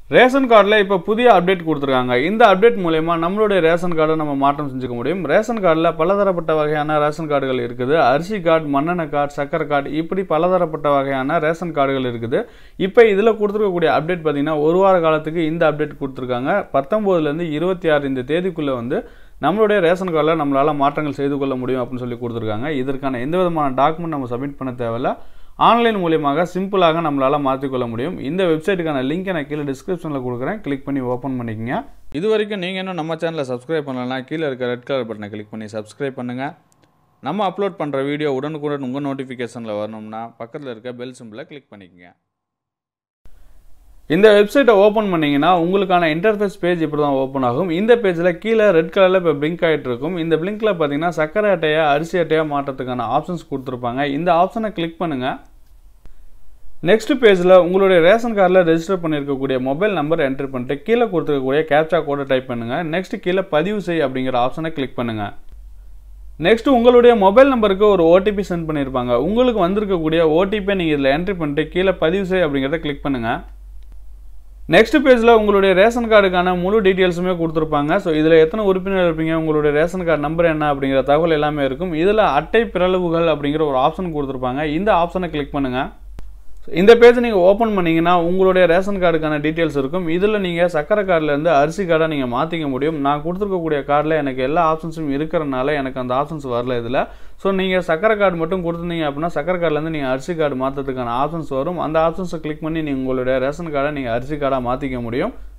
ration கார்டில் இப்போ புதிய அப்டேட் கொடுத்துருக்காங்க இந்த அப்டேட் மூலயமா நம்மளுடைய ரேஷன் கார்டை நம்ம மாற்றம் செஞ்சுக்க முடியும் ரேஷன் கார்டில் பலதரப்பட்ட வகையான ரேஷன் கார்டுகள் இருக்குது அரிசி கார்டு மண்ணெண்ணெய் கார்டு சக்கரை கார்டு இப்படி பலதரப்பட்ட வகையான ரேஷன் கார்டுகள் இருக்குது இப்போ இதில் கொடுத்துருக்கக்கூடிய அப்டேட் பார்த்தீங்கன்னா ஒரு வார காலத்துக்கு இந்த அப்டேட் கொடுத்துருக்காங்க பத்தொம்போதுலேருந்து இருபத்தி ஆறு இந்த தேதிக்குள்ளே வந்து நம்மளுடைய ரேஷன் கார்டில் நம்மளால் மாற்றங்கள் செய்து கொள்ள முடியும் அப்படின்னு சொல்லி கொடுத்துருக்காங்க இதற்கான எந்த விதமான டாக்குமெண்ட் நம்ம சப்மிட் பண்ண தேவையில்ல ஆன்லைன் மூலியமாக சிம்பிளாக நம்மளால் மாற்றிக்கொள்ள முடியும் இந்த வெப்சைட்டுக்கான லிங்க் நான் கீழே டிஸ்கிரிப்ஷனில் கொடுக்குறேன் கிளிக் பண்ணி ஓப்பன் பண்ணிக்கங்க இது வரைக்கும் நீங்கள் இன்னும் நம்ம சேனலை சப்ஸ்கிரைப் பண்ணலன்னா கீழே இருக்க ரெட் கலர் பட்டனை கிளிக் பண்ணி சப்ஸ்கிரைப் பண்ணுங்கள் நம்ம அப்லோட் பண்ணுற வீடியோ உடனுக்குடன் உங்கள் நோட்டிஃபிகேஷனில் வரணும்னா பக்கத்தில் இருக்க பெல் சிம்பிளை கிளிக் பண்ணிக்கங்க இந்த வெப்சைட்டை ஓப்பன் பண்ணிங்கன்னா உங்களுக்கான இன்டர்ஃபேஸ் பேஜ் இப்படி தான் ஓப்பன் ஆகும் இந்த பேஜில் கீழே ரெட் கலரில் இப்போ பிளிங்க் ஆகிட்டு இருக்கும் இந்த பிளிங்கில் பார்த்தீங்கன்னா சக்கரை அட்டையை அரிசி அட்டையை மாற்றத்துக்கான ஆப்ஷன்ஸ் கொடுத்துருப்பாங்க இந்த ஆப்ஷனை கிளிக் பண்ணுங்கள் நெக்ஸ்ட் பேஜில் உங்களுடைய ரேஷன் கார்டில் ரெஜிஸ்டர் பண்ணியிருக்கக்கூடிய மொபைல் நம்பர் என்டர் பண்ணிட்டு கீழே கொடுத்துருக்கக்கூடிய கேப்சா கோடை டைப் பண்ணுங்கள் நெக்ஸ்ட் கீழே பதிவு செய் அப்படிங்கிற ஆப்ஷனை கிளிக் பண்ணுங்கள் நெக்ஸ்ட் உங்களுடைய மொபைல் நம்பருக்கு ஒரு ஓடிபி சென்ட் பண்ணியிருப்பாங்க உங்களுக்கு வந்திருக்கக்கூடிய ஓடிபியை நீங்கள் இதில் என்ட்ரி பண்ணிட்டு கீழே பதிவு செய் அப்படிங்கிறத கிளிக் பண்ணுங்கள் நெக்ஸ்ட் பேஜில் உங்களுடைய ரேஷன் கார்டுக்கான முழு டீட்டெயில்ஸுமே கொடுத்துருப்பாங்க ஸோ இதில் எத்தனை உறுப்பினர் இருப்பீங்க உங்களுடைய ரேஷன் கார்டு நம்பர் என்ன அப்படிங்கிற தகவல் எல்லாமே இருக்கும் இதில் அட்டை பிறழ்வுகள் அப்படிங்கிற ஒரு ஆப்ஷன் கொடுத்துருப்பாங்க இந்த ஆப்ஷனை கிளிக் பண்ணுங்கள் இந்த பேஜ் நீங்கள் ஓப்பன் பண்ணிங்கன்னா உங்களுடைய ரேஷன் கார்டுக்கான டீட்டெயில்ஸ் இருக்கும் இதில் நீங்கள் சக்கரை கார்டிலேருந்து அரிசி கார்டை நீங்கள் மாற்றிக்க முடியும் நான் கொடுத்துருக்கக்கூடிய கார்டில் எனக்கு எல்லா ஆப்ஷன்ஸும் இருக்கிறனால எனக்கு அந்த ஆப்ஷன்ஸ் வரல இதில் ஸோ நீங்கள் சக்கரை கார்டு மட்டும் கொடுத்துருந்தீங்க அப்படின்னா சக்கரை கார்டிலேருந்து நீங்கள் அரிசி கார்டு மாற்றுறதுக்கான ஆப்ஷன்ஸ் வரும் அந்த ஆப்ஷன்ஸை கிளிக் பண்ணி நீங்கள் உங்களுடைய ரேஷன் கார்டை நீங்கள் அரிசி கார்டாக மாற்றிக்க முடியும்